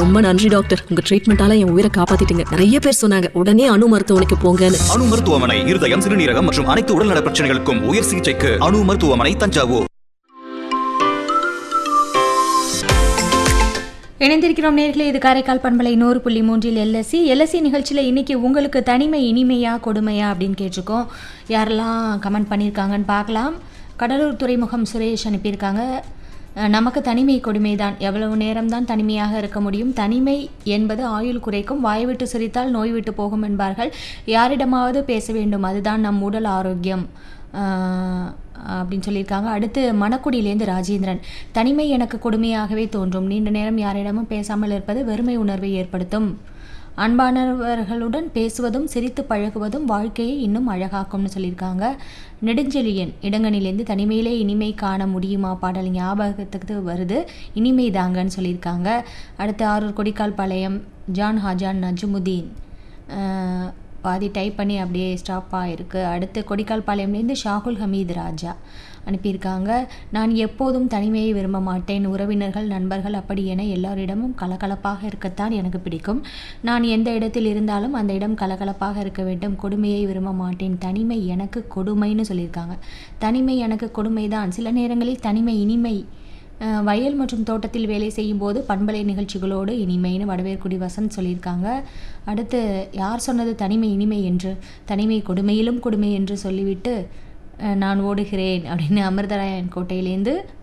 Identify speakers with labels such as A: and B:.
A: ரொம்ப நன்றி டாக்டர் உங்க ட்ரீட்மெண்டால என் உயிரை காப்பாத்திட்டீங்க நிறைய பேர் சொன்னாங்க உடனே அணு மருத்துவமனைக்கு போங்கன்னு
B: அணு மருத்துவமனை இருதயம் சிறுநீரகம் மற்றும் அனைத்து உடல்நல பிரச்சனைகளுக்கும் உயர் சிகிச்சைக்கு அணு மருத்துவமனை தஞ்சாவூர்
C: இணைந்திருக்கிறோம் நேர்களே இது காரைக்கால் பண்பலை நூறு புள்ளி மூன்றில் எல்எஸ்சி எல்எஸ்சி நிகழ்ச்சியில் இன்னைக்கு உங்களுக்கு தனிமை இனிமையா கொடுமையா அப்படின்னு கேட்டிருக்கோம் யாரெல்லாம் கமெண்ட் பண்ணியிருக்காங்கன்னு பார்க்கலாம் கடலூர் துறைமுகம் சுரேஷ் அனுப்பியிருக்காங்க அஹ், நமக்கு தனிமை கொடுமைதான் எவ்வளவு நேரம்தான் தனிமையாக இருக்க முடியும் தனிமை என்பது ஆயுள் குறைக்கும் வாய் விட்டு சிரித்தால் நோய் விட்டு போகும் என்பார்கள் யாரிடமாவது பேச வேண்டும் அதுதான் நம் உடல் ஆரோக்கியம் ஆஹ், அப்படின்னு சொல்லியிருக்காங்க அடுத்து மணக்குடியிலேருந்து ராஜேந்திரன் தனிமை எனக்கு கொடுமையாகவே தோன்றும் நீண்ட நேரம் யாரிடமும் பேசாமல் இருப்பது வெறுமை உணர்வை ஏற்படுத்தும் அன்பானவர்களுடன் பேசுவதும் சிரித்து பழகுவதும் வாழ்க்கையை இன்னும் அழகாக்கும்னு சொல்லியிருக்காங்க நெடுஞ்செழியன் இடங்கனிலேருந்து தனிமையிலே இனிமை காண முடியுமா பாடல் ஞாபகத்துக்கு வருது இனிமை தாங்கன்னு சொல்லியிருக்காங்க அடுத்து ஆரூர் கொடிக்கால் பாளையம் ஜான் ஹாஜான் நஜ்முதீன் அஹ், பாதி டைப் பண்ணி அப்படியே ஸ்டாப் ஆகிருக்கு அடுத்து கொடிக்கால் பாளையம்லேருந்து ஷாகுல் ஹமீத் ராஜா அனுப்பியிருக்காங்க நான் எப்போதும் தனிமையை விரும்ப மாட்டேன் உறவினர்கள் நண்பர்கள் அப்படி என எல்லாரிடமும் கலகலப்பாக இருக்கத்தான் எனக்கு பிடிக்கும் நான் எந்த இடத்தில் இருந்தாலும் அந்த இடம் கலகலப்பாக இருக்க வேண்டும் கொடுமையை விரும்ப மாட்டேன் தனிமை எனக்கு கொடுமைன்னு சொல்லியிருக்காங்க தனிமை எனக்கு கொடுமைதான் சில நேரங்களில் தனிமை இனிமை அஹ், வயல் மற்றும் தோட்டத்தில் வேலை செய்யும் போது பண்பலை நிகழ்ச்சிகளோடு இனிமைன்னு வடவேற்குடி வசந்த் சொல்லியிருக்காங்க அடுத்து யார் சொன்னது தனிமை இனிமை என்று தனிமை கொடுமையிலும் கொடுமை என்று சொல்லிவிட்டு அஹ், நான் ஓடுகிறேன் அப்படின்னு அமிர்தராயன் கோட்டையிலேருந்து